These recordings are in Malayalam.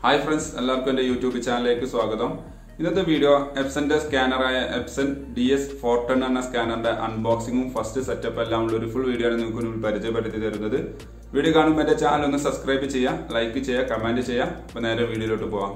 ഹായ് ഫ്രണ്ട്സ് എല്ലാവർക്കും എൻ്റെ യൂട്യൂബ് ചാനലിലേക്ക് സ്വാഗതം ഇന്നത്തെ വീഡിയോ എപ്സന്റെ സ്കാനറായ Epson D S four ten എന്ന സ്കാനറിന്റെ അൺബോക്സിംഗും ഫസ്റ്റ് സെറ്റപ്പ് എല്ലാം ഉള്ള ഒരു ഫുൾ വീഡിയോ ആണ് നിങ്ങൾക്ക് മുന്നിൽ പരിചയപ്പെടുത്തി തരുന്നത് വീഡിയോ കാണുമ്പോൾ എൻ്റെ ചാനൽ ഒന്ന് സബ്സ്ക്രൈബ് ചെയ്യുക ലൈക്ക് ചെയ്യുക കമന്റ് ചെയ്യുക അപ്പോൾ നേരെ വീഡിയോയിലോട്ട് പോവാം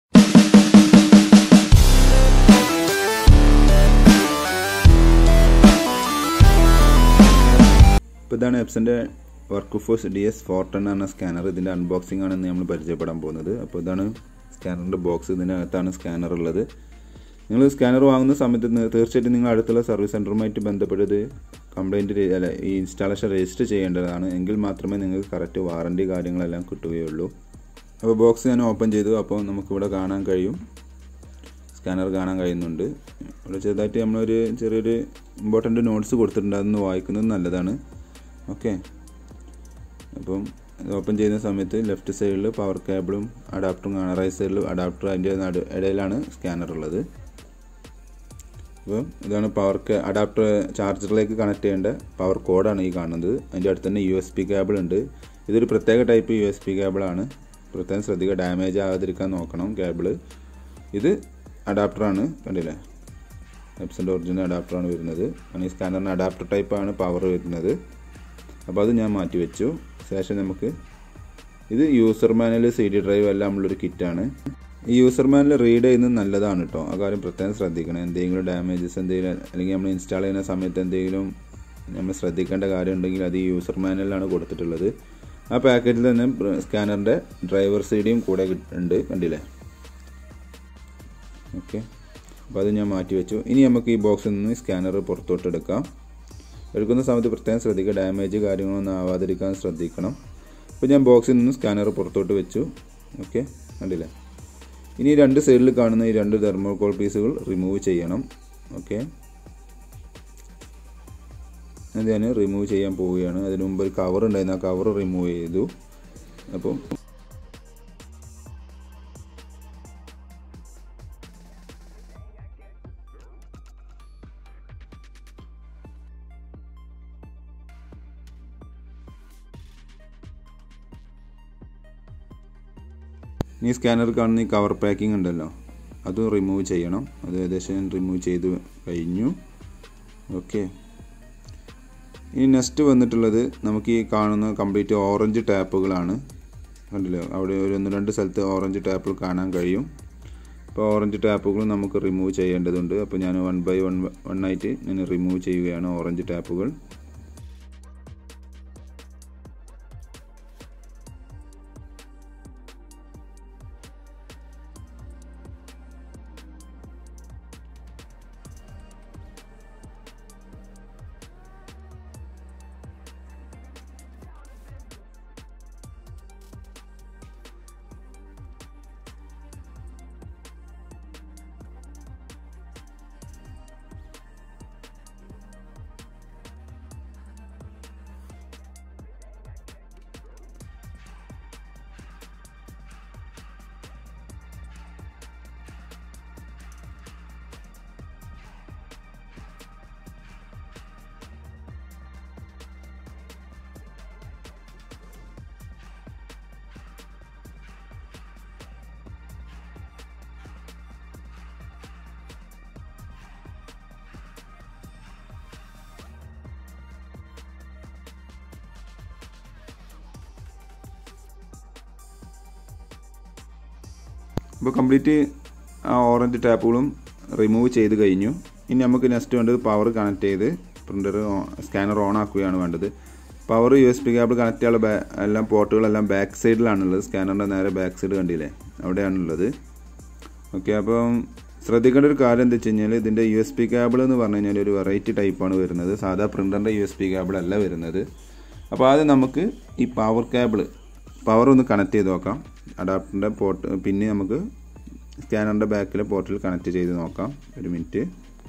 ഇപ്പോൾ ഇതാണ് എപ്സിൻ്റെ work force D S four ten എന്ന സ്കാനർ ഇതിൻ്റെ അൺബോക്സിംഗ് ആണ് ഇന്ന് നമ്മൾ പരിചയപ്പെടാൻ പോകുന്നത് അപ്പോൾ ഇതാണ് സ്കാനറിൻ്റെ ബോക്സ് ഇതിനകത്താണ് സ്കാനർ ഉള്ളത് നിങ്ങൾ സ്കാനർ വാങ്ങുന്ന സമയത്ത് നി- തീർച്ചയായിട്ടും നിങ്ങൾ അടുത്തുള്ള സർവീസ് സെൻറ്ററുമായിട്ട് ബന്ധപ്പെട്ടത് കംപ്ലൈൻറ്റ് അല്ല ഈ ഇൻസ്റ്റാളേഷൻ രജിസ്റ്റർ ചെയ്യേണ്ടതാണ് എങ്കിൽ മാത്രമേ നിങ്ങൾക്ക് കറക്റ്റ് വാറണ്ടി കാര്യങ്ങളെല്ലാം കിട്ടുകയുള്ളൂ അപ്പോൾ ബോക്സ് ഞാൻ ഓപ്പൺ ചെയ്തു അപ്പോൾ നമുക്കിവിടെ കാണാൻ കഴിയും സ്കാനർ കാണാൻ കഴിയുന്നുണ്ട് ഇവിടെ ചെറുതായിട്ട് നമ്മളൊരു ചെറിയൊരു ഇമ്പോർട്ടൻ്റ് നോട്ട്സ് കൊടുത്തിട്ടുണ്ട് അതൊന്ന് വായിക്കുന്നത് നല്ലതാണ് ഓക്കെ അപ്പം ഇത് ഓപ്പൺ ചെയ്യുന്ന സമയത്ത് ലെഫ്റ്റ് സൈഡിൽ പവർ കേബിളും അഡാപ്റ്ററും കാണാം റൈറ്റ് സൈഡിൽ അഡാപ്റ്റർ അതിൻ്റെ നടു ഇടയിലാണ് സ്കാനർ ഉള്ളത് അപ്പം ഇതാണ് പവർ അഡാപ്റ്റർ ചാർജറിലേക്ക് കണക്ട് ചെയ്യേണ്ട പവർ കോഡാണ് ഈ കാണുന്നത് അതിൻ്റെ അടുത്ത് തന്നെ യു എസ് പി കേബിൾ ഉണ്ട് ഇതൊരു പ്രത്യേക ടൈപ്പ് യു എസ് പി കേബിളാണ് പ്രത്യേകം ശ്രദ്ധിക്കുക ഡാമേജ് ആകാതിരിക്കാൻ നോക്കണം കേബിള് ഇത് അഡാപ്റ്ററാണ് കണ്ടില്ലേ എപ്സിൻ്റെ ഒറിജിനൽ അഡാപ്റ്ററാണ് വരുന്നത് ആണ് ഈ സ്കാനറിന് അഡാപ്റ്റർ ടൈപ്പാണ് പവർ വരുന്നത് അപ്പോൾ അത് ഞാൻ മാറ്റി വെച്ചു ശേഷം നമുക്ക് ഇത് user manual C D drive എല്ലാം ഉള്ളൊരു കിറ്റാണ് ഈ യൂസർ മാനുവൽ റീഡ് ചെയ്യുന്നത് നല്ലതാണ് കേട്ടോ ആ കാര്യം പ്രത്യേകം ശ്രദ്ധിക്കണം എന്തെങ്കിലും ഡാമേജസ് എന്തെങ്കിലും അല്ലെങ്കിൽ നമ്മൾ ഇൻസ്റ്റാൾ ചെയ്യുന്ന സമയത്ത് എന്തെങ്കിലും നമ്മൾ ശ്രദ്ധിക്കേണ്ട കാര്യം ഉണ്ടെങ്കിൽ അത് ഈ യൂസർ മാനുവലിലാണ് കൊടുത്തിട്ടുള്ളത് ആ പാക്കറ്റിൽ തന്നെ സ്കാനറിൻ്റെ ഡ്രൈവർ സി ഡിയും കൂടെ കിട്ട്- ഉണ്ട് കണ്ടില്ലേ ഓക്കെ അപ്പോൾ അത് ഞാൻ മാറ്റി വെച്ചു ഇനി നമുക്ക് ഈ ബോക്സിൽ നിന്ന് സ്കാനർ പുറത്തോട്ട് എടുക്കാം എടുക്കുന്ന സമയത്ത് പ്രത്യേകം ശ്രദ്ധിക്കുക ഡാമേജ് കാര്യങ്ങളൊന്നും ആവാതിരിക്കാൻ ശ്രദ്ധിക്കണം അപ്പോൾ ഞാൻ ബോക്സിൽ നിന്ന് സ്കാനർ പുറത്തോട്ട് വെച്ചു ഓക്കെ കണ്ടില്ലേ ഇനി ഈ രണ്ട് സൈഡിൽ കാണുന്ന ഈ രണ്ട് തെർമോകോൾ പീസുകൾ റിമൂവ് ചെയ്യണം ഓക്കെ അത് ഞാൻ റിമൂവ് ചെയ്യാൻ പോവുകയാണ് അതിന് മുമ്പ് ഒരു കവർ ഉണ്ടായിരുന്നു ആ കവർ റിമൂവ് ചെയ്തു അപ്പോൾ ഈ സ്കാനർ കാണുന്ന ഈ കവർ പാക്കിംഗ് ഉണ്ടല്ലോ അത് റിമൂവ് ചെയ്യണം അത് ഏകദേശം റിമൂവ് ചെയ്ത് കഴിഞ്ഞു ഓക്കെ ഇനി നെക്സ്റ്റ് വന്നിട്ടുള്ളത് നമുക്ക് ഈ കാണുന്ന കംപ്ലീറ്റ് ഓറഞ്ച് ടാപ്പുകളാണ് കണ്ടില്ലേ അവിടെ ഒരു ഒന്ന് രണ്ട് സ്ഥലത്ത് ഓറഞ്ച് ടാപ്പുകൾ കാണാൻ കഴിയും അപ്പോൾ ഓറഞ്ച് ടാപ്പുകൾ നമുക്ക് റിമൂവ് ചെയ്യേണ്ടതുണ്ട് അപ്പോൾ ഞാൻ വൺ ബൈ വൺ വൺ ആയിട്ട് ഞാൻ റിമൂവ് ചെയ്യുകയാണ് ഓറഞ്ച് ടാപ്പുകൾ ഇപ്പോൾ കംപ്ലീറ്റ് ആ ഓറഞ്ച് ടാപ്പുകളും റിമൂവ് ചെയ്ത് കഴിഞ്ഞു ഇനി നമുക്ക് നെക്സ്റ്റ് വേണ്ടത് പവർ കണക്ട് ചെയ്ത് പ്രിൻ്റർ സ്കാനർ ഓൺ ആക്കുകയാണ് വേണ്ടത് power U S B cable connect ചെയ്യാനുള്ള ബാ- എല്ലാം പോർട്ടുകളെല്ലാം ബാക്ക് സൈഡിലാണുള്ളത് സ്കാനറിൻ്റെ നേരെ ബാക്ക് സൈഡ് കണ്ടില്ലേ അവിടെയാണുള്ളത് ഓക്കെ അപ്പം ശ്രദ്ധിക്കേണ്ട ഒരു കാര്യം എന്താ വെച്ച് കഴിഞ്ഞാൽ ഇതിൻ്റെ യു എസ് പി കേബിൾ എന്ന് പറഞ്ഞു കഴിഞ്ഞാൽ ഒരു വെറൈറ്റി ടൈപ്പാണ് വരുന്നത് സാധാ പ്രിൻ്ററിൻ്റെ യു എസ് പി കേബിൾ അല്ല വരുന്നത് അപ്പോൾ ആദ്യം നമുക്ക് ഈ പവർ കേബിൾ പവർ ഒന്ന് കണക്ട് ചെയ്ത് നോക്കാം അഡാപ്റ്ററിൻ്റെ പോർട്ട് പിന്നെ നമുക്ക് സ്കാനറിൻ്റെ ബാക്കിലെ പോർട്ടിൽ കണക്ട് ചെയ്ത് നോക്കാം ഒരു മിനിറ്റ്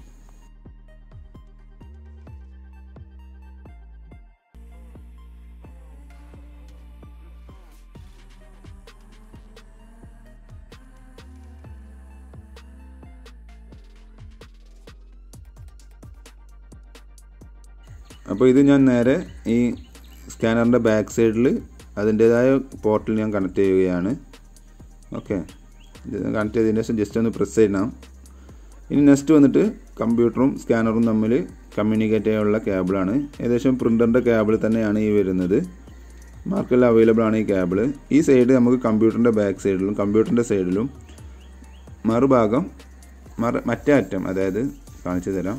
അപ്പോൾ ഇത് ഞാൻ നേരെ ഈ സ്കാനറിൻ്റെ ബാക്ക് സൈഡിൽ അതിൻ്റേതായ പോർട്ടിൽ ഞാൻ കണക്ട് ചെയ്യുകയാണ് ഓക്കെ കണക്ട് ചെയ്തതിന് ശേഷം ജസ്റ്റ് ഒന്ന് പ്രസ് ചെയ്യണം ഇനി നെക്സ്റ്റ് വന്നിട്ട് കമ്പ്യൂട്ടറും സ്കാനറും തമ്മിൽ കമ്മ്യൂണിക്കേറ്റ് ചെയ്യാനുള്ള കേബിളാണ് ഏകദേശം പ്രിൻ്ററിൻ്റെ കേബിൾ തന്നെയാണ് ഈ വരുന്നത് മാർക്കറ്റിൽ അവൈലബിൾ ആണ് ഈ കേബിൾ ഈ സൈഡ് നമുക്ക് കമ്പ്യൂട്ടറിൻ്റെ ബാക്ക് സൈഡിലും കമ്പ്യൂട്ടറിൻ്റെ സൈഡിലും മറുഭാഗം മറ മറ്റേ അറ്റം അതായത് കാണിച്ചു തരാം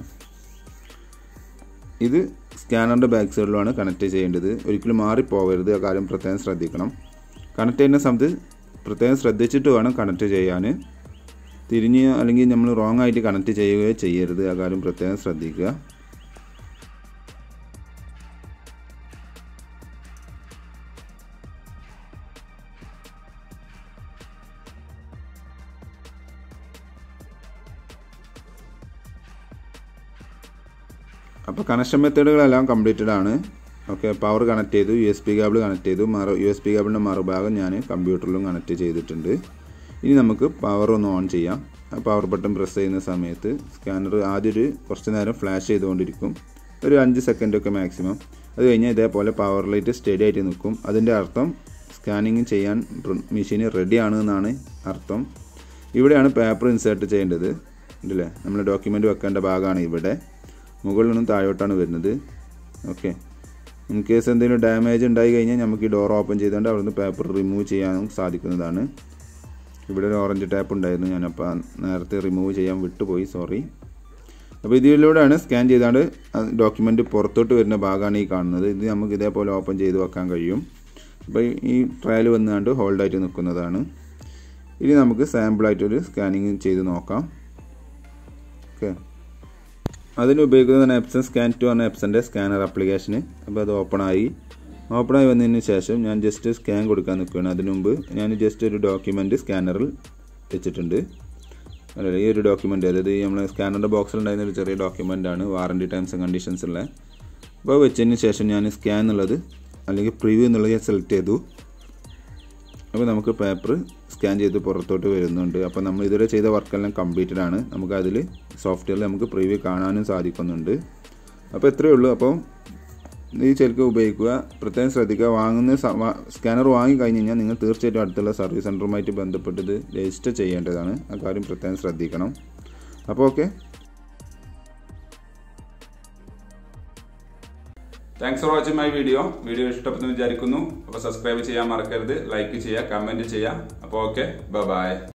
ഇത് സ്കാനറിൻ്റെ ബാക്ക് സൈഡിലുമാണ് കണക്ട് ചെയ്യേണ്ടത് ഒരിക്കലും മാറിപ്പോകരുത് ആ കാര്യം പ്രത്യേകം ശ്രദ്ധിക്കണം കണക്ട് ചെയ്യുന്ന സമയത്ത് പ്രത്യേകം ശ്രദ്ധിച്ചിട്ട് വേണം കണക്ട് ചെയ്യാൻ തിരിഞ്ഞ് അല്ലെങ്കിൽ നമ്മൾ റോങ് ആയിട്ട് കണക്ട് ചെയ്യുകയോ ചെയ്യരുത് ആ കാര്യം പ്രത്യേകം ശ്രദ്ധിക്കുക അപ്പോൾ കണക്ഷൻ മെത്തേഡുകളെല്ലാം കംപ്ലീറ്റഡ് ആണ് ഓക്കെ പവർ കണക്ട് ചെയ്തു U S B cable connect ചെയ്തു മറു യു എസ് പി കേബിളിൻ്റെ മറുഭാഗം ഞാൻ കമ്പ്യൂട്ടറിലും കണക്ട് ചെയ്തിട്ടുണ്ട് ഇനി നമുക്ക് പവർ ഒന്ന് ഓൺ ചെയ്യാം പവർ ബട്ടൺ പ്രസ് ചെയ്യുന്ന സമയത്ത് സ്കാനർ ആദ്യം ഒരു കുറച്ച് നേരം ഫ്ലാഷ് ചെയ്തുകൊണ്ടിരിക്കും ഒരു അഞ്ച് സെക്കൻഡ് ഒക്കെ മാക്സിമം അത് കഴിഞ്ഞാൽ ഇതേപോലെ പവർ ലൈറ്റ് സ്റ്റഡി ആയിട്ട് നിൽക്കും അതിൻ്റെ അർത്ഥം സ്കാനിങ് ചെയ്യാൻ മെഷീൻ റെഡിയാണ് എന്നാണ് അർത്ഥം ഇവിടെയാണ് പേപ്പർ ഇൻസേർട്ട് ചെയ്യേണ്ടത് ഉണ്ടല്ലേ നമ്മൾ ഡോക്യുമെൻ്റ് വെക്കേണ്ട ഭാഗമാണ് ഇവിടെ മുകളിൽ നിന്നും താഴോട്ടാണ് വരുന്നത് ഓക്കെ ഇൻ കേസ് എന്തെങ്കിലും ഡാമേജ് ഉണ്ടായി കഴിഞ്ഞാൽ നമുക്ക് ഈ ഡോർ ഓപ്പൺ ചെയ്തുകൊണ്ട് അവിടുന്ന് പേപ്പർ റിമൂവ് ചെയ്യാനും സാധിക്കുന്നതാണ് ഇവിടെ ഒരു ഓറഞ്ച് ടാപ്പ് ഉണ്ടായിരുന്നു ഞാനപ്പോൾ നേരത്തെ റിമൂവ് ചെയ്യാൻ വിട്ടുപോയി സോറി അപ്പോൾ ഇതിലൂടെയാണ് സ്കാൻ ചെയ്താണ്ട് ഡോക്യുമെൻ്റ് പുറത്തോട്ട് വരുന്ന ഭാഗമാണ് ഈ കാണുന്നത് ഇത് നമുക്ക് ഇതേപോലെ ഓപ്പൺ ചെയ്ത് വെക്കാൻ കഴിയും അപ്പോൾ ഈ ട്രയൽ വന്നുകൊണ്ട് ഹോൾഡായിട്ട് നിൽക്കുന്നതാണ് ഇനി നമുക്ക് സാമ്പിളായിട്ടൊരു സ്കാനിങ് ചെയ്ത് നോക്കാം ഓക്കെ അതിന് ഉപയോഗിക്കുന്നതാണ് എപ്സൺ സ്കാൻ ടു എന്ന എപ്സൻ്റെ സ്കാനർ ആപ്ലിക്കേഷന് അപ്പോൾ അത് ഓപ്പണായി ഓപ്പണായി വന്നതിന് ശേഷം ഞാൻ ജസ്റ്റ് സ്കാൻ കൊടുക്കാൻ നിൽക്കുകയാണ് അതിനു മുമ്പ് ഞാൻ ജസ്റ്റ് ഒരു ഡോക്യുമെൻറ്റ് സ്കാനറിൽ വെച്ചിട്ടുണ്ട് അല്ല ഈ ഒരു ഡോക്യുമെൻ്റ് അതായത് ഈ നമ്മൾ സ്കാനറിൻ്റെ ബോക്സിൽ ഉണ്ടായിരുന്ന ഒരു ചെറിയ ഡോക്യുമെൻ്റ് ആണ് വാറണ്ടി ടൈംസ് ആൻഡ് കണ്ടീഷൻസ് ഉള്ള അപ്പോൾ വെച്ചതിന് ശേഷം ഞാൻ സ്കാൻ എന്നുള്ളത് അല്ലെങ്കിൽ പ്രിവ്യൂ എന്നുള്ളത് ഞാൻ സെലക്ട് ചെയ്തു അപ്പോൾ നമുക്ക് പേപ്പർ സ്കാൻ ചെയ്ത് പുറത്തോട്ട് വരുന്നുണ്ട് അപ്പോൾ നമ്മൾ ഇതുവരെ ചെയ്ത വർക്കെല്ലാം കംപ്ലീറ്റഡ് ആണ് നമുക്ക് അതിൽ സോഫ്റ്റ്വെയറിൽ നമുക്ക് പ്രിവ്യൂ കാണാനും സാധിക്കുന്നുണ്ട് അപ്പോൾ ഇത്രയേ ഉള്ളൂ അപ്പോൾ ഈ ശരിക്കും ഉപയോഗിക്കുക പ്രത്യേകം ശ്രദ്ധിക്കുക വാങ്ങുന്ന സ്കാനർ വാങ്ങി കഴിഞ്ഞ് കഴിഞ്ഞാൽ നിങ്ങൾ തീർച്ചയായിട്ടും അടുത്തുള്ള സർവീസ് സെൻറ്ററുമായിട്ട് ബന്ധപ്പെട്ട് ഇത് രജിസ്റ്റർ ചെയ്യേണ്ടതാണ് ആ കാര്യം പ്രത്യേകം ശ്രദ്ധിക്കണം അപ്പോൾ okay thanks for watching my video video ഇഷ്ടപ്പെട്ടെന്ന് വിചാരിക്കുന്നു അപ്പോൾ സബ്സ്ക്രൈബ് ചെയ്യാൻ മറക്കരുത് ലൈക്ക് ചെയ്യുക കമൻറ്റ് ചെയ്യുക അപ്പോൾ ഓക്കെ ബൈ